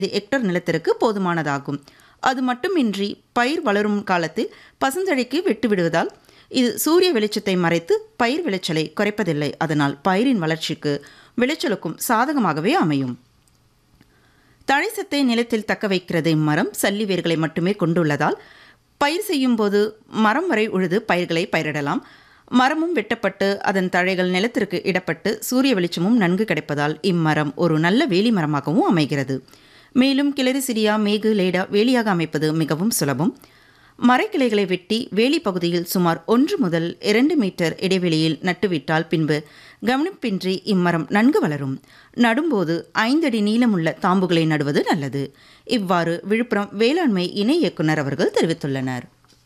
இது ஹெக்டர் நிலத்திற்கு போதுமானதாகும் அது மட்டுமின்றி பயிர் வளரும் காலத்தில் பசுந்தழைக்கு விட்டுவிடுவதால் இது சூரிய வெளிச்சத்தை மறைத்து பயிர் விளைச்சலை குறைப்பதில்லை அதனால் பயிரின் வளர்ச்சிக்கு விளைச்சலுக்கும் சாதகமாகவே அமையும் தழைசத்தை நிலத்தில் தக்க வைக்கிறது இம்மரம் சல்லி வேர்களை மட்டுமே கொண்டுள்ளதால் பயிர் செய்யும் போது மரம் வரை உழுது பயிர்களை பயிரிடலாம் மரமும் வெட்டப்பட்டு அதன் தழைகள் நிலத்திற்கு இடப்பட்டு சூரிய வெளிச்சமும் நன்கு கிடைப்பதால் இம்மரம் ஒரு நல்ல வேலி மரமாகவும் அமைகிறது மேலும் கிளரிசிரியா மேகு லேடா வேலியாக அமைப்பது மிகவும் சுலபம் மரக்கிளைகளை வெட்டி வேலி பகுதியில் சுமார் ஒன்று முதல் இரண்டு மீட்டர் இடைவெளியில் நட்டுவிட்டால் பின்பு கவனிப்பின்றி இம்மரம் நன்கு வளரும் நடும்போது ஐந்தடி நீளமுள்ள தாம்புகளை நடுவது நல்லது இவ்வாறு விழுப்புரம் வேளாண்மை இணை இயக்குனர் அவர்கள் தெரிவித்துள்ளனர்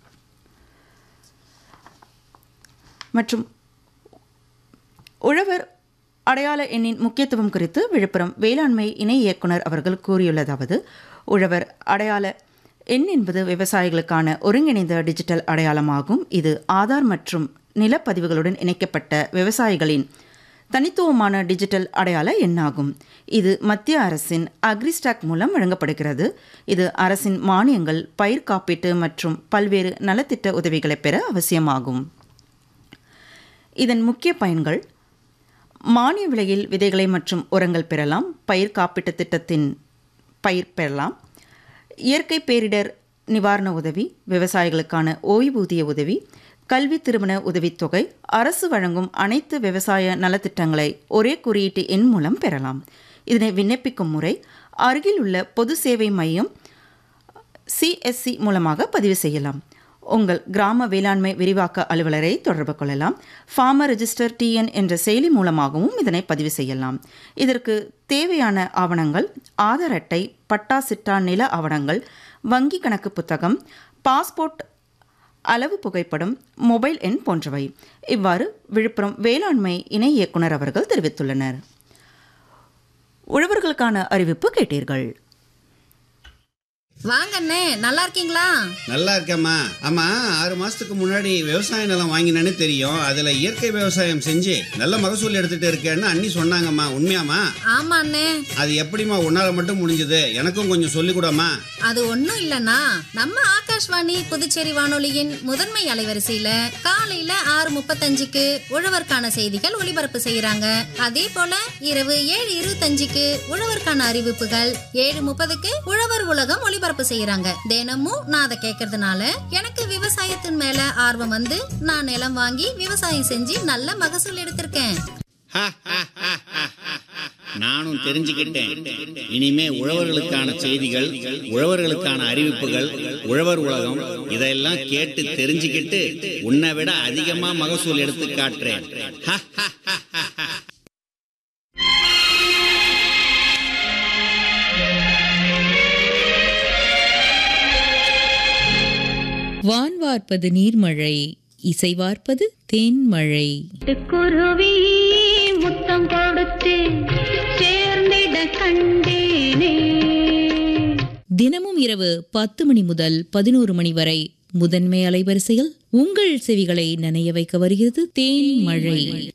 மற்றும் உழவர் அடையாள எண்ணின் முக்கியத்துவம் குறித்து விழுப்புரம் வேளாண்மை இணை இயக்குனர் அவர்கள் கூறியுள்ளதாவது உழவர் அடையாள எண் என்பது விவசாயிகளுக்கான ஒருங்கிணைந்த டிஜிட்டல் அடையாளமாகும் இது ஆதார் மற்றும் நிலப்பதிவுகளுடன் இணைக்கப்பட்ட விவசாயிகளின் தனித்துவமான டிஜிட்டல் அடையாள எண்ணாகும் இது மத்திய அரசின் அக்ரிஸ்டாக் மூலம் வழங்கப்படுகிறது இது அரசின் மானியங்கள் பயிர் காப்பீட்டு மற்றும் பல்வேறு நலத்திட்ட உதவிகளை பெற அவசியமாகும் இதன் முக்கிய பயன்கள் மானிய விலையில் விதைகளை மற்றும் உரங்கள் பெறலாம் பயிர் காப்பீட்டு திட்டத்தின் பயிர் பெறலாம் இயற்கை பேரிடர் நிவாரண உதவி விவசாயிகளுக்கான ஓய்வூதிய உதவி கல்வி திருமண உதவித்தொகை அரசு வழங்கும் அனைத்து விவசாய நலத்திட்டங்களை ஒரே குறியீட்டு எண் மூலம் பெறலாம் இதனை விண்ணப்பிக்கும் முறை அருகில் உள்ள பொது சேவை மையம் சிஎஸ்சி மூலமாக பதிவு செய்யலாம் உங்கள் கிராம வேளாண்மை விரிவாக்க அலுவலரை தொடர்பு கொள்ளலாம் ஃபார்மர் ரெஜிஸ்டர் டிஎன் என்ற செயலி மூலமாகவும் இதனை பதிவு செய்யலாம் இதற்கு தேவையான ஆவணங்கள் ஆதார் அட்டை பட்டா சிட்டா நில ஆவணங்கள் வங்கி கணக்கு புத்தகம் பாஸ்போர்ட் அளவு புகைப்படம் மொபைல் எண் போன்றவை இவ்வாறு விழுப்புரம் வேளாண்மை இணை இயக்குனர் அவர்கள் தெரிவித்துள்ளனர் உழவர்களுக்கான அறிவிப்பு கேட்டீர்கள் வாங்க அண்ணே நல்லா இருக்கீங்களா நல்லா இருக்கேம்மா ஆமா ஆறு மாசத்துக்கு முன்னாடி விவசாய நிலம் வாங்கினேன்னு தெரியும் அதுல இயற்கை விவசாயம் செஞ்சு நல்ல மகசூல் எடுத்துட்டு இருக்கேன்னு அண்ணி சொன்னாங்கம்மா உண்மையாம்மா ஆமா அண்ணே அது எப்படிம்மா உன்னால மட்டும் முடிஞ்சது எனக்கும் கொஞ்சம் சொல்லிக் கூடம்மா அது ஒண்ணும் இல்லனா நம்ம ஆகாஷ்வாணி புதுச்சேரி வானொலியின் முதன்மை அலைவரிசையில காலையில ஆறு முப்பத்தஞ்சுக்கு உழவர்க்கான செய்திகள் ஒளிபரப்பு செய்யறாங்க அதே போல இரவு ஏழு இருபத்தஞ்சுக்கு உழவர்க்கான அறிவிப்புகள் ஏழு முப்பதுக்கு உழவர் உலகம் ஒளிபரப்பு செய்யறாங்க தினமும் நான் அதை கேட்கறதுனால எனக்கு விவசாயத்தின் மேல ஆர்வம் வந்து நான் நிலம் வாங்கி விவசாயம் செஞ்சு நல்ல மகசூல் எடுத்திருக்கேன் நானும் தெரிஞ்சுக்கிட்டேன் இனிமே உழவர்களுக்கான செய்திகள் உழவர்களுக்கான அறிவிப்புகள் உழவர் உலகம் இதெல்லாம் கேட்டு தெரிஞ்சுக்கிட்டு உன்னை விட அதிகமா மகசூல் எடுத்து காட்டுறேன் ஹ, ஹ, ஹ, ஹ, ஹ. வான் வார்ப்பது நீர்மழை இசை வார்ப்பது தேன்மழை குருவி முத்தம் கொடுத்து சேர்ந்திட கண்டேனே தினமும் இரவு பத்து மணி முதல் பதினோரு மணி வரை முதன்மை அலைவரிசையில் உங்கள் செவிகளை நனைய வைக்க வருகிறது தேன்மழை